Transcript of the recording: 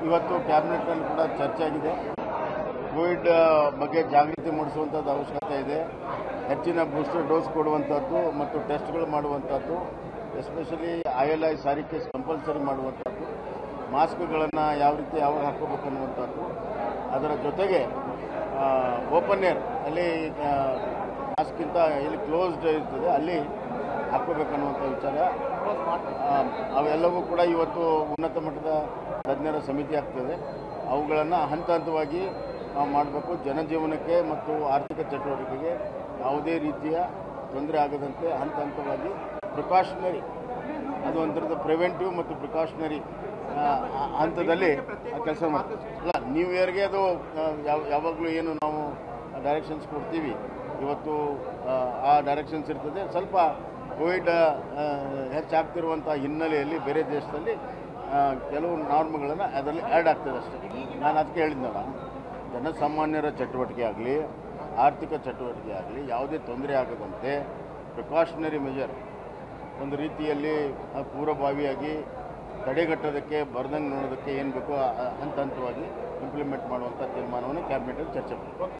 ಇವತ್ತು ಕ್ಯಾಬಿನೆಟ್ನಲ್ಲಿ ಕೂಡ ಚರ್ಚೆ ಆಗಿದೆ ಕೋವಿಡ್ ಬಗ್ಗೆ ಜಾಗೃತಿ ಮೂಡಿಸುವಂಥದ್ದು ಅವಶ್ಯಕತೆ ಇದೆ ಹೆಚ್ಚಿನ ಬೂಸ್ಟರ್ ಡೋಸ್ ಕೊಡುವಂಥದ್ದು ಮತ್ತು ಟೆಸ್ಟ್ಗಳು ಮಾಡುವಂಥದ್ದು especially I L I SARI case compulsory ಮಾಡುವಂಥದ್ದು ಮಾಸ್ಕ್ಗಳನ್ನು ಯಾವ ರೀತಿ ಯಾವಾಗ ಹಾಕೋಬೇಕು ಅನ್ನುವಂಥದ್ದು ಅದರ ಜೊತೆಗೆ ಓಪನ್ ಏರ್ ಅಲ್ಲಿ ಮಾಸ್ಕ್ಗಿಂತ ಎಲ್ಲಿ ಕ್ಲೋಸ್ಡ್ ಇರ್ತದೆ ಅಲ್ಲಿ ಹಾಕೋಬೇಕನ್ನುವಂಥ ವಿಚಾರ ಆ, ಅವೆಲ್ಲವೂ ಕೂಡ ಇವತ್ತು ಉನ್ನತ ಮಟ್ಟದ ತಜ್ಞರ ಸಮಿತಿ ಆಗ್ತದೆ ಅವುಗಳನ್ನು ಹಂತ ಹಂತವಾಗಿ ನಾವು ಮಾಡಬೇಕು ಜನಜೀವನಕ್ಕೆ ಮತ್ತು ಆರ್ಥಿಕ ಚಟುವಟಿಕೆಗೆ ಯಾವುದೇ ರೀತಿಯ ತೊಂದರೆ ಆಗದಂತೆ ಹಂತ ಹಂತವಾಗಿ ಪ್ರಿಕಾಷನರಿ ಅದು ಒಂಥರದ ಪ್ರಿವೆಂಟಿವ್ ಮತ್ತು ಪ್ರಿಕಾಷನರಿ ಹಂತದಲ್ಲಿ ಕೆಲಸ ಮಾಡ್ತೀವಿ ಅಲ್ಲ ನ್ಯೂ ಇಯರ್ಗೆ ಅದು ಆ, ಯಾವ- ಯಾವಾಗಲೂ ಏನು ನಾವು ಡೈರೆಕ್ಷನ್ಸ್ ಕೊಡ್ತೀವಿ ಇವತ್ತು ಆ, ಆ ಡೈರೆಕ್ಷನ್ಸ್ ಇರ್ತದೆ ಸ್ವಲ್ಪ ಕೋವಿಡ್ ಆ, ಹೆಚ್ಚಾಗ್ತಿರುವಂಥ ಹಿನ್ನೆಲೆಯಲ್ಲಿ ಬೇರೆ ದೇಶದಲ್ಲಿ ಆ, ಕೆಲವು ನಾರ್ಮ್ಗಳನ್ನು ಅದರಲ್ಲಿ ಆ್ಯಡ್ ಆಗ್ತದೆ ಅಷ್ಟೇ ನಾನು ಅದಕ್ಕೆ ಹೇಳಿದ್ನಲ್ಲ ಜನಸಾಮಾನ್ಯರ ಚಟುವಟಿಕೆ ಆಗಲಿ ಆರ್ಥಿಕ ಚಟುವಟಿಕೆ ಆಗಲಿ ಯಾವುದೇ ತೊಂದರೆ ಆಗದಂತೆ ಪ್ರಿಕಾಷನರಿ ಮೆಜರ್ ಒಂದು ರೀತಿಯಲ್ಲಿ ಆ, ಪೂರ್ವಭಾವಿಯಾಗಿ ತಡೆಗಟ್ಟೋದಕ್ಕೆ ಬರ್ದಂಗೆ ನೋಡೋದಕ್ಕೆ ಏನು ಬೇಕೋ ಆ- ಹಂತ ಹಂತವಾಗಿ ಇಂಪ್ಲಿಮೆಂಟ್ ಮಾಡುವಂಥ ತೀರ್ಮಾನವನ್ನು ಕ್ಯಾಬಿನೆಟಲ್ಲಿ ಚರ್ಚೆ ಮಾಡಿ